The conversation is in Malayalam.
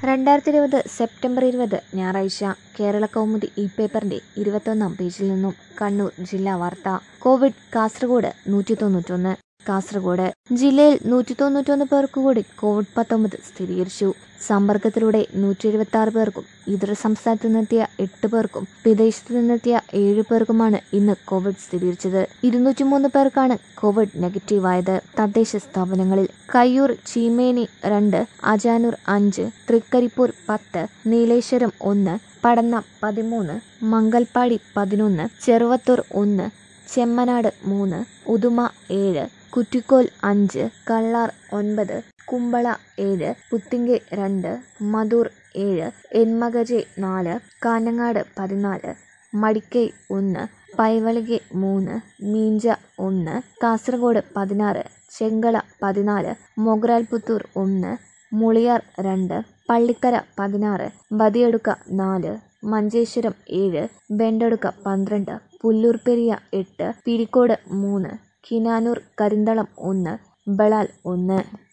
രണ്ടായിരത്തി ഇരുപത് സെപ്റ്റംബർ ഇരുപത് ഞായറാഴ്ച കേരള കൗമുദി ഇ പേപ്പറിന്റെ ഇരുപത്തൊന്നാം പേജിൽ നിന്നും കണ്ണൂർ ജില്ലാ വാർത്ത കോവിഡ് കാസർഗോഡ് നൂറ്റി തൊണ്ണൂറ്റൊന്ന് കാസർഗോഡ് ജില്ലയിൽ നൂറ്റി തൊണ്ണൂറ്റൊന്ന് പേർക്ക് കൂടി കോവിഡ് പത്തൊമ്പത് സ്ഥിരീകരിച്ചു സമ്പർക്കത്തിലൂടെ നൂറ്റി എഴുപത്തി ആറ് പേർക്കും ഇതര സംസ്ഥാനത്തു നിന്നെത്തിയ എട്ട് പേർക്കും വിദേശത്തു നിന്നെത്തിയ ഏഴ് പേർക്കുമാണ് ഇന്ന് കോവിഡ് സ്ഥിരീകരിച്ചത് ഇരുന്നൂറ്റി മൂന്ന് പേർക്കാണ് കോവിഡ് നെഗറ്റീവായത് തദ്ദേശ സ്ഥാപനങ്ങളിൽ കയ്യൂർ ചീമേനി രണ്ട് അജാനൂർ അഞ്ച് തൃക്കരിപ്പൂർ പത്ത് നീലേശ്വരം ഒന്ന് പടന്ന പതിമൂന്ന് മംഗൽപ്പാടി പതിനൊന്ന് ചെറുവത്തൂർ ഒന്ന് ചെമ്മനാട് മൂന്ന് ഉദുമ ഏഴ് കുറ്റിക്കോൽ അഞ്ച് കള്ളാർ ഒൻപത് കുമ്പള ഏഴ് പുത്തിങ്കെ രണ്ട് മധൂർ ഏഴ് എൻമകജെ നാല് കാഞ്ഞങ്ങാട് പതിനാല് മടിക്കൈ ഒന്ന് പൈവളികെ മൂന്ന് മീഞ്ച ഒന്ന് കാസർഗോഡ് പതിനാറ് ചെങ്കള പതിനാല് മൊഗ്രാൽപുത്തൂർ ഒന്ന് മുളിയാർ രണ്ട് പള്ളിക്കര പതിനാറ് ബദിയടുക്ക നാല് മഞ്ചേശ്വരം ഏഴ് ബെണ്ടടുക്ക പന്ത്രണ്ട് പുല്ലൂർപ്പെരിയ എട്ട് പിരിക്കോട് മൂന്ന് കിനാനൂർ കരിന്തളം ഒന്ന് ബളാൽ ഒന്ന്